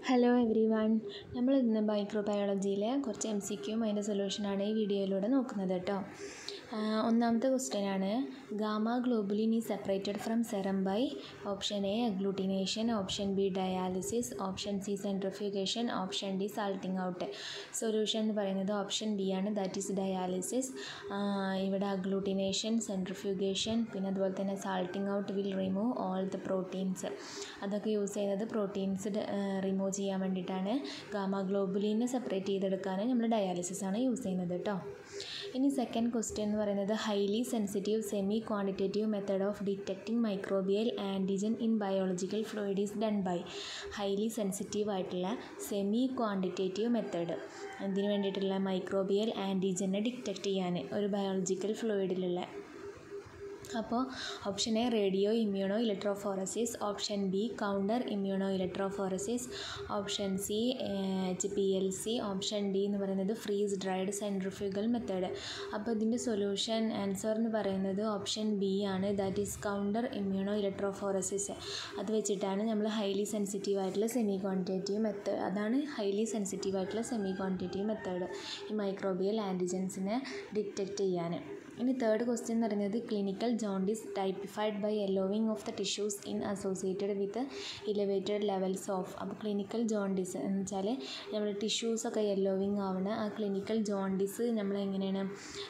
hello every one നമ്മൾ ഇന്ന് മൈക്രോബയോളജിയിലെ കുറച്ച് എം സി ക്യൂം അതിൻ്റെ സൊല്യൂഷനാണ് ഈ വീഡിയോയിലൂടെ നോക്കുന്നത് കേട്ടോ ഒന്നാമത്തെ ക്വസ്റ്റ്യൻ ആണ് ഗാമ ഗ്ലോബുലിൻ ഈ separated from serum by option A agglutination option B dialysis option C centrifugation option D salting out solution എന്ന് പറയുന്നത് ഓപ്ഷൻ ബി ആണ് ദാറ്റ് ഈസ് ഡയാലിസിസ് ഇവിടെ അഗ്ലൂട്ടിനേഷൻ സെൻട്രിഫ്യൂഗേഷൻ പിന്നെ അതുപോലെ തന്നെ salting out will remove all the proteins അതൊക്കെ use ചെയ്യുന്നത് proteins remove ചെയ്യാൻ വേണ്ടിയിട്ടാണ് ഗാമ ഗ്ലോബുലിനെ സെപ്പറേറ്റ് ചെയ്തെടുക്കാൻ നമ്മൾ ഡയാലിസിസ് ആണ് യൂസ് ചെയ്യുന്നത് കേട്ടോ ഇനി സെക്കൻഡ് ക്വസ്റ്റ്യൻ എന്ന് പറയുന്നത് highly sensitive semi quantitative method of detecting microbial antigen in biological fluid is done by highly sensitive ആയിട്ടുള്ള സെമി ക്വാണ്ടിറ്റേറ്റീവ് മെത്തേഡ് ഇതിന് വേണ്ടിയിട്ടുള്ള മൈക്രോബിയൽ ആൻറ്റിജനെ ഡിറ്റക്റ്റ് ചെയ്യാൻ ഒരു ബയോളജിക്കൽ ഫ്ലൂയിഡിലുള്ള അപ്പോൾ option A radio immuno electrophoresis option B counter immuno electrophoresis option C H P L C option D എന്ന് പറയുന്നത് freeze dried centrifugal method അപ്പോൾ ഇതിൻ്റെ സൊല്യൂഷൻ ആൻസർ എന്ന് പറയുന്നത് ഓപ്ഷൻ ബി ആണ് that is counter immuno electrophoresis അത് വെച്ചിട്ടാണ് നമ്മൾ ഹൈലി സെൻസിറ്റീവ് ആയിട്ടുള്ള സെമി ക്വാണ്ടിറ്റേറ്റീവ് മെത്തേഡ് അതാണ് ഹൈലി സെൻസിറ്റീവ് ആയിട്ടുള്ള സെമി ക്വാണ്ടിറ്റേറ്റീവ് മെത്തേഡ് ഈ മൈക്രോബിയൽ ആൻറ്റിജൻസിനെ ഡിറ്റക്റ്റ് ചെയ്യാൻ ഇനി തേർഡ് ക്വസ്റ്റ്യൻ എന്ന് പറയുന്നത് clinical jaundice typified by yellowing of the tissues in associated with elevated levels of അപ്പോൾ ക്ലിനിക്കൽ ജോണ്ടിസ് എന്ന് വെച്ചാൽ നമ്മൾ ടിഷ്യൂസൊക്കെ യെല്ലോവിങ് ആവണ ആ ക്ലിനിക്കൽ ജോണ്ടിസ് നമ്മൾ എങ്ങനെയാണ്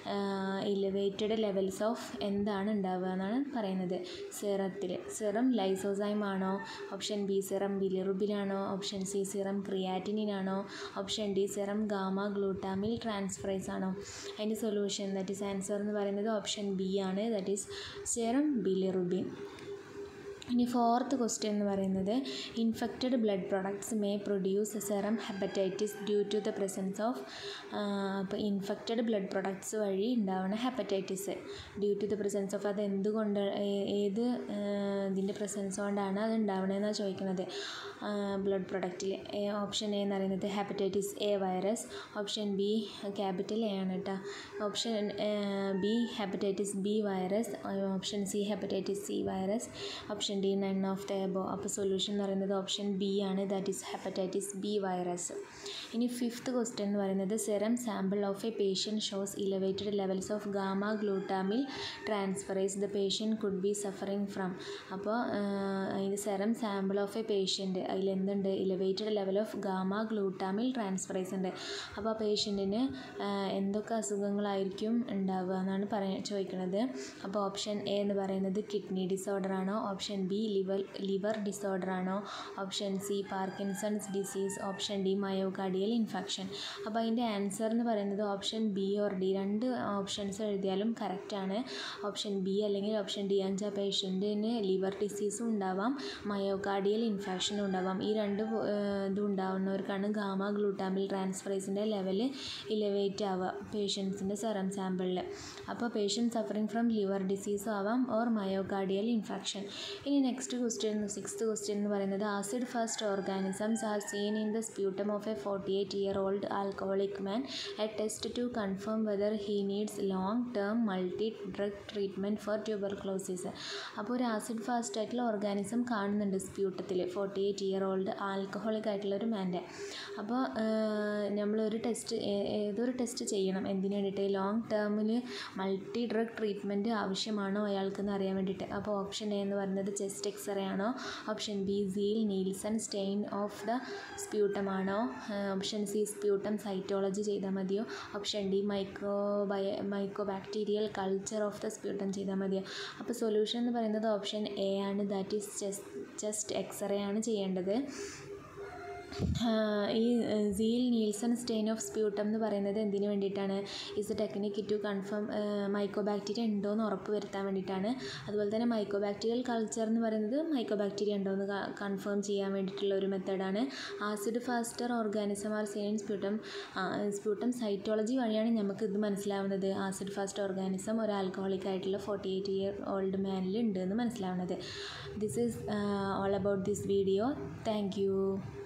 ഇലവേറ്റഡ് ലെവൽസ് ഓഫ് എന്താണ് ഉണ്ടാവുക എന്നാണ് പറയുന്നത് സിറത്തിൽ സിറം ലൈസോസൈം ആണോ ഓപ്ഷൻ ബി സിറം ബിലിറുബിനാണോ ഓപ്ഷൻ സി സിറം ക്രിയാറ്റിനിനാണോ option D serum gamma glutamyl transferase ആണോ അതിൻ്റെ സൊല്യൂഷൻ ദാറ്റ് ഈസ് ആൻസർ എന്ന് പറയുന്നത് ഓപ്ഷൻ ബി ആണ് ദാറ്റ് ഈസ് സെറം ബിലിറുബിൻ ഇനി ഫോർത്ത് ക്വസ്റ്റ്യൻ എന്ന് പറയുന്നത് infected blood products may produce serum hepatitis due to the presence of അപ്പോൾ ഇൻഫെക്റ്റഡ് ബ്ലഡ് പ്രൊഡക്ട്സ് വഴി ഉണ്ടാവുന്ന hepatitis due to the presence of അത് എന്തുകൊണ്ട് ഏത് ഇതിൻ്റെ പ്രസൻസ് കൊണ്ടാണ് അത് ഉണ്ടാവണതെന്നാണ് ചോദിക്കുന്നത് ബ്ലഡ് പ്രൊഡക്റ്റിൽ ഓപ്ഷൻ എ എന്ന് പറയുന്നത് hepatitis A virus option B capital A ആണ് കേട്ടോ option B hepatitis B virus option C hepatitis C virus option D none of the above അപ്പോൾ സൊല്യൂഷൻ എന്ന് പറയുന്നത് ഓപ്ഷൻ ബി ആണ് that is hepatitis B virus ഇനി fifth question എന്ന് പറയുന്നത് serum sample of a patient shows elevated levels of gamma glutamyl transferase the patient could be suffering from അപ്പോൾ അതിൻ്റെ serum sample of a patient അതിൽ എന്തുണ്ട് elevated level of gamma glutamyl transferase ഉണ്ട് അപ്പോൾ ആ പേഷ്യൻറ്റിന് എന്തൊക്കെ അസുഖങ്ങളായിരിക്കും ഉണ്ടാവുക എന്നാണ് പറയാൻ ചോദിക്കുന്നത് അപ്പോൾ ഓപ്ഷൻ എ എന്ന് പറയുന്നത് കിഡ്നി ഡിസോർഡർ ആണോ option B liver liver disorder ആണോ option C Parkinson's disease option D myocardial infection അപ്പോൾ അതിൻ്റെ ആൻസർ എന്ന് പറയുന്നത് ഓപ്ഷൻ ബി ഓർ ഡി രണ്ട് ഓപ്ഷൻസ് എഴുതിയാലും കറക്റ്റാണ് ഓപ്ഷൻ ബി അല്ലെങ്കിൽ ഓപ്ഷൻ ഡി അഞ്ച് ആ പേഷ്യൻറ്റിന് ലിവർ ഡിസീസും ഉണ്ടാവാം മയോകാർഡിയൽ ഇൻഫെക്ഷനും ഉണ്ടാവാം ഈ രണ്ട് ഇതും ഉണ്ടാവുന്നവർക്കാണ് ഗാമ ഗ്ലൂട്ടാമിൽ ട്രാൻസ്ഫറേസിൻ്റെ ലെവൽ ഇലവേറ്റ് ആവുക പേഷ്യൻസിൻ്റെ സെറം സാമ്പിളിൽ അപ്പോൾ പേഷ്യൻറ്റ് സഫറിങ് ഫ്രം ലിവർ ഡിസീസും ആവാം ഓർ മയോകാർഡിയൽ ഇൻഫെക്ഷൻ ഇനി നെക്സ്റ്റ് ക്വസ്റ്റ്യൻ സിക്സ്ത് ക്വസ്റ്റ്യൻ എന്ന് പറയുന്നത് acid fast organisms are seen in the sputum of a forty eight year old alcoholic man a test to confirm whether he needs long term multi drug treatment for tuberculosis അപ്പോൾ ഒരു acid fast ആയിട്ടുള്ള organism കാണുന്നുണ്ട് സ്പ്യൂട്ടത്തിൽ forty eight year old alcoholic ആയിട്ടുള്ള ഒരു മാൻ്റെ അപ്പോൾ നമ്മളൊരു test ഏതൊരു ടെസ്റ്റ് ചെയ്യണം എന്തിനു വേണ്ടിയിട്ട് ലോങ് ടേമിൽ മൾട്ടി ഡ്രഗ് ട്രീറ്റ്മെൻറ്റ് ആവശ്യമാണോ അയാൾക്കെന്ന് അറിയാൻ വേണ്ടിയിട്ട് അപ്പോൾ ഓപ്ഷൻ എ എന്ന് പറയുന്നത് ചെസ്റ്റ് എക്സ്റേ ആണോ option B Ziehl Neelsen stain of the sputum ആണോ ഓപ്ഷൻ സി സ്പ്യൂട്ടം സൈറ്റോളജി ചെയ്താൽ മതിയോ ഓപ്ഷൻ ഡി മൈക്രോ ബയ micro bacterial culture of the sputum ചെയ്താൽ മതിയോ അപ്പോൾ സൊല്യൂഷൻ എന്ന് പറയുന്നത് ഓപ്ഷൻ എ ആണ് that is chest chest X ray ആണ് ചെയ്യേണ്ടത് ഈ Ziehl Neelsen stain of sputum എന്ന് പറയുന്നത് എന്തിനു വേണ്ടിയിട്ടാണ് is a technique to confirm micro bacteria ഉണ്ടോ എന്ന് ഉറപ്പ് വരുത്താൻ വേണ്ടിയിട്ടാണ് അതുപോലെ തന്നെ മൈക്രോ ബാക്ടീരിയൽ കൾച്ചർ എന്ന് പറയുന്നത് മൈക്രോ ബാക്ടീരിയ ഉണ്ടോ എന്ന് കൺഫേം ചെയ്യാൻ വേണ്ടിയിട്ടുള്ള ഒരു മെത്തേഡാണ് acid faster organism are seen sputum sputum cytology വഴിയാണ് നമുക്ക് ഇത് മനസ്സിലാവുന്നത് ആസിഡ് ഫാസ്റ്റ് ഓർഗാനിസം ഒരു ആൽക്കഹോളിക് ആയിട്ടുള്ള ഫോർട്ടി എയ്റ്റ് ഇയർ ഓൾഡ് മാനിൽ ഉണ്ട് എന്ന് മനസ്സിലാവുന്നത് this is all about this video thank U